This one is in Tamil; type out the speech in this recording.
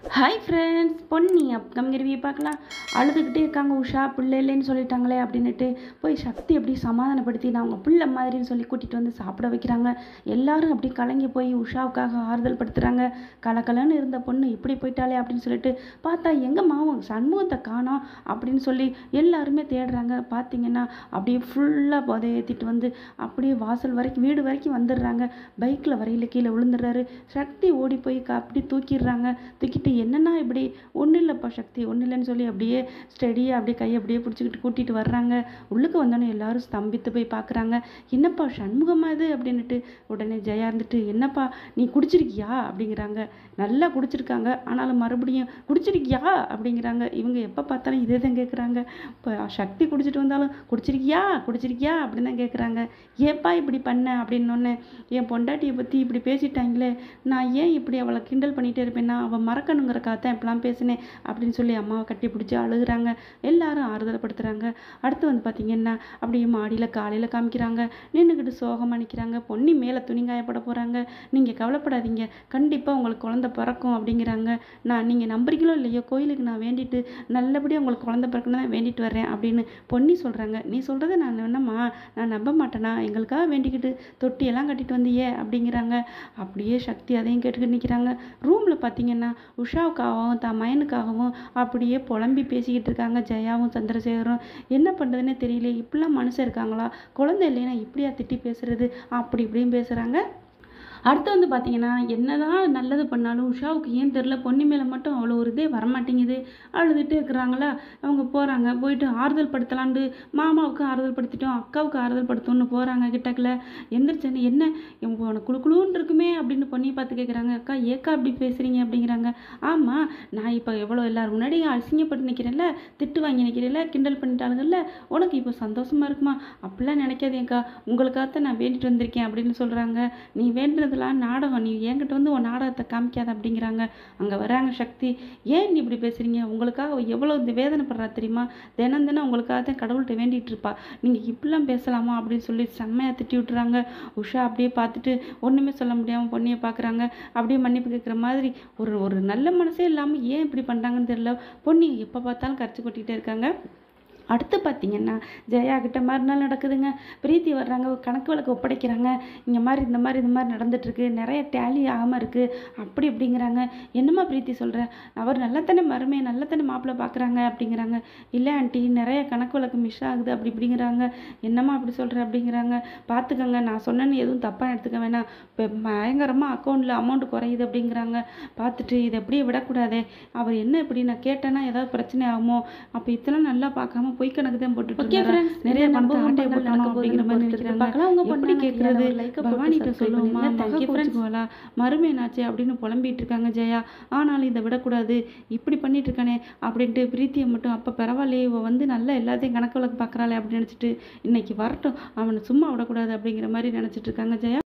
Hi friends Ponni upcoming review பார்க்கலாம் அழுதுகிட்டே இருக்காங்க உஷா பிள்ளை இல்லைன்னு சொல்லிட்டாங்களே அப்படின்னுட்டு போய் சக்தி அப்படி சமாதானப்படுத்தி நான் அவங்க பிள்ளை மாதிரின்னு சொல்லி கூட்டிகிட்டு வந்து சாப்பிட வைக்கிறாங்க எல்லாரும் அப்படி கலங்கி போய் உஷாவுக்காக ஆறுதல் படுத்துகிறாங்க கலகலன்னு இருந்த பொண்ணு இப்படி போயிட்டாலே அப்படின்னு சொல்லிட்டு பார்த்தா எங்கள் மாவும் சண்முகத்தை காணோம் அப்படின்னு சொல்லி எல்லாருமே தேடுறாங்க பார்த்தீங்கன்னா அப்படியே ஃபுல்லாக புதை ஏற்றிட்டு வந்து அப்படியே வாசல் வரைக்கும் வீடு வரைக்கும் வந்துடுறாங்க பைக்கில் வரையில் கீழே விழுந்துடுறாரு சக்தி ஓடி போய் க- அப்படி தூக்கிடுறாங்க தூக்கிட்டு என்னன்னா இப்படி ஒன்றும் இல்லைப்பா சக்தி ஒன்றும் இல்லைன்னு சொல்லி அப்படியே ஸ்டெடியாக அப்படியே கையை அப்படியே பிடிச்சிக்கிட்டு கூட்டிகிட்டு வர்றாங்க உள்ளுக்கு வந்தோடனே எல்லாரும் ஸ்தம்பித்து போய் பார்க்குறாங்க என்னப்பா சண்முகமா இது அப்படின்னுட்டு உடனே ஜெயா இருந்துட்டு என்னப்பா நீ குடிச்சிருக்கியா அப்படிங்கிறாங்க நல்லா குடிச்சிருக்காங்க ஆனாலும் மறுபடியும் குடிச்சிருக்கியா அப்படிங்கிறாங்க இவங்க எப்போ பார்த்தாலும் இதே தான் கேட்குறாங்க இப்போ சக்தி குடிச்சிட்டு வந்தாலும் குடிச்சிருக்கியா குடிச்சிருக்கியா அப்படின்னு தான் கேட்குறாங்க ஏப்பா இப்படி பண்ண அப்படின்னொன்னே என் பொண்டாட்டியை பற்றி இப்படி பேசிட்டாங்களே நான் ஏன் இப்படி அவளை கிண்டல் பண்ணிகிட்டே இருப்பேன்னா அவள் மறக்கணுங்கிறக்காக தான் இப்படிலாம் பேசினேன் அப்படின்னு சொல்லி அம்மாவை கட்டி பிடிச்சி அழுகுறாங்க எல்லாரும் ஆறுதல்படுத்துகிறாங்க அடுத்து வந்து பார்த்திங்கன்னா அப்படியே மாடியில் காலையில் காமிக்கிறாங்க நின்றுக்கிட்டு சோகமாக நிற்கிறாங்க பொன்னி மேலே துணி காயப்பட போகிறாங்க நீங்கள் கவலைப்படாதீங்க கண்டிப்பாக உங்களுக்கு குழந்தை பிறக்கும் அப்படிங்கிறாங்க நான் நீங்கள் நம்புறீங்களோ இல்லையோ கோயிலுக்கு நான் வேண்டிட்டு நல்லபடியாக உங்களுக்கு குழந்தை பிறக்கணும் தான் வேண்டிட்டு வர்றேன் அப்படின்னு பொன்னி சொல்கிறாங்க நீ சொல்கிறத நான் என்னம்மா நான் நம்ப மாட்டேனா எங்களுக்காக வேண்டிக்கிட்டு தொட்டியெல்லாம் கட்டிட்டு வந்தியே அப்படிங்கிறாங்க அப்படியே சக்தி அதையும் கேட்டுக்கிட்டு நிற்கிறாங்க ரூமில் பார்த்தீங்கன்னா உஷாவுக்காகவும் தான் மயனுக்காகவும் அப்படியே புலம்பி பேசிக்கிட்டு இருக்காங்க ஜெயாவும் சந்திரசேகரும் என்ன பண்ணுறதுன்னே தெரியல இப்படிலாம் மனுஷன் இருக்காங்களா குழந்தை இல்லைன்னா இப்படியா திட்டி பேசுறது அப்படி இப்படின்னு பேசுகிறாங்க அடுத்து வந்து பார்த்தீங்கன்னா என்னதான் நல்லது பண்ணாலும் உஷாவுக்கு ஏன் தெரில பொன்னி மேலே மட்டும் அவ்வளோ ஒரு இதே வரமாட்டேங்குது அழுதுகிட்டே இருக்கிறாங்களா அவங்க போகிறாங்க போயிட்டு ஆறுதல் படுத்தலான்ட்டு மாமாவுக்கு ஆறுதல் படுத்திட்டோம் அக்காவுக்கு ஆறுதல் படுத்தோம்னு போகிறாங்க கிட்டக்கில் எந்திரிச்சேன்னு என்ன இவங்க உனக்கு குழு குழுன்னு இருக்குமே அப்படின்னு பொண்ணியை பார்த்து கேட்குறாங்க அக்கா ஏக்கா அப்படி பேசுகிறீங்க அப்படிங்கிறாங்க ஆமாம் நான் இப்போ எவ்வளோ எல்லாரும் முன்னாடி அசிங்கப்பட்டு நிற்கிறேன்ல திட்டு வாங்கி நிற்கிறேன்ல கிண்டல் பண்ணிட்டாளுங்கல்ல உனக்கு இப்போ சந்தோஷமா இருக்குமா அப்படிலாம் நினைக்காதேக்கா உங்களுக்காகத்தான் நான் வேண்டிட்டு வந்திருக்கேன் அப்படின்னு சொல்கிறாங்க நீ வேண்டுறதெல்லாம் நாடகம் நீ என்கிட்ட வந்து உன் நாடகத்தை காமிக்காத அப்படிங்கிறாங்க அங்கே வராங்க சக்தி ஏன் நீ இப்படி பேசுகிறீங்க உங்களுக்காக அவ எவ்வளோ இந்த வேதனைப்படுறா தெரியுமா தினம் தினம் உங்களுக்காக தான் கடவுள்கிட்ட வேண்டிட்டு இருப்பா நீங்கள் இப்படிலாம் பேசலாமா அப்படின்னு சொல்லி செம்மையாக திட்டி விட்டுறாங்க உஷா அப்படியே பார்த்துட்டு ஒன்றுமே சொல்ல முடியாமல் பொண்ணியை பார்க்குறாங்க அப்படியே மன்னிப்பு கேட்குற மாதிரி ஒரு ஒரு நல்ல மனசே இல்லாமல் ஏன் இப்படி பண்ணுறாங்கன்னு தெரியல பொண்ணி எப்போ பார்த்தாலும் கரைச்சி கொட்டிகிட்டே இருக்காங்க அடுத்து பார்த்தீங்கன்னா ஜெயா கிட்ட மறுநாள் நடக்குதுங்க பிரீத்தி வர்றாங்க ஒரு கணக்கு வழக்கு ஒப்படைக்கிறாங்க இங்கே மாதிரி இந்த மாதிரி இந்த மாதிரி நடந்துட்டுருக்கு நிறைய டேலி ஆகாமல் இருக்குது அப்படி இப்படிங்கிறாங்க என்னம்மா பிரீத்தி சொல்கிற அவர் நல்லத்தானே மருமையை நல்லத்தானே மாப்பிள்ளை பார்க்குறாங்க அப்படிங்கிறாங்க இல்லை ஆண்டி நிறைய கணக்கு வழக்கு மிஸ் ஆகுது அப்படி இப்படிங்கிறாங்க என்னம்மா அப்படி சொல்கிற அப்படிங்கிறாங்க பார்த்துக்கங்க நான் சொன்னேன்னு எதுவும் தப்பாக எடுத்துக்க வேணாம் இப்போ பயங்கரமாக அக்கௌண்ட்டில் அமௌண்ட் குறையுது அப்படிங்கிறாங்க பார்த்துட்டு இதை எப்படியே விடக்கூடாதே அவர் என்ன இப்படி நான் கேட்டேன்னா ஏதாவது பிரச்சனை ஆகுமோ அப்போ இத்தனை நல்லா பார்க்காம பொய் கணக்கு தான் போட்டுட்டு Okay இருந்தாரா? friends, நிறைய இது நம்ம பணத்தை ஆட்டையை ஊர்ல போட்டணும் நடக்க அப்படிங்கிற போகுதுன்னு மாதிரி பொறுத்து நினைக்கிறாங்க பார்க்கலாம். உங்க எப்படி பொண்ணான கேட்கறது கல்யாணம் like அ போட்டு பவானிட்ட subscribe சொல்லுவோமா பண்ணுங்க. மகா Thank you friends. கோச்சுக்குவாளா மருமேனாச்சே அப்படின்னு புலம்பிட்டு இருக்காங்க ஜெயா ஆனாலும் இதை விடக்கூடாது இப்படி பண்ணிட்டு இருக்கானே அப்படின்ட்டு பிரீத்தியை மட்டும் அப்போ பரவாயில்லையே இவ வந்து நல்லா எல்லாத்தையும் கணக்கு வழக்கு பார்க்குறாளே அப்படின்னு நினச்சிட்டு இன்னைக்கு வரட்டும் அவனை சும்மா விடக்கூடாது அப்படிங்கிற மாதிரி நினச்சிட்டு இருக்காங்க ஜெயா